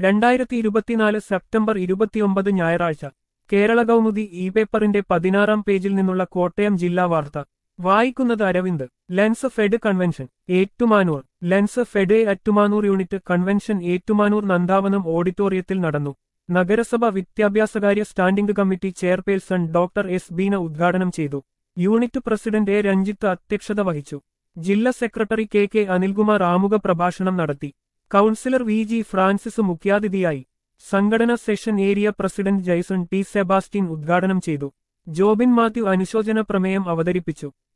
രണ്ടായിരത്തി ഇരുപത്തിനാല് സെപ്റ്റംബർ ഇരുപത്തിയൊമ്പത് ഞായറാഴ്ച കേരള കൗമുദി ഇ പേപ്പറിന്റെ പതിനാറാം പേജിൽ നിന്നുള്ള കോട്ടയം ജില്ലാ വാർത്ത വായിക്കുന്നത് Aravind LENSFED convention Ettumanoor LENSFED Ettumanoor unit convention Ettumanoor Nandavanam ഓഡിറ്റോറിയത്തിൽ നടന്നു നഗരസഭ വിദ്യാഭ്യാസകാര്യ standing committee chairperson doctor S Beena ഉദ്ഘാടനം ചെയ്തു യൂണിറ്റ് പ്രസിഡന്റ് എ രഞ്ജിത്ത് അധ്യക്ഷത വഹിച്ചു ജില്ലാ സെക്രട്ടറി കെ കെ അനിൽകുമാർ ആമുഖ പ്രഭാഷണം നടത്തി കൗൺസിലർ വി ജി ഫ്രാൻസിസ് മുഖ്യാതിഥിയായി സംഘടന session area president Jaison T Sebastian ഉദ്ഘാടനം ചെയ്തു ജോബിൻ മാത്യു അനുശോചന പ്രമേയം അവതരിപ്പിച്ചു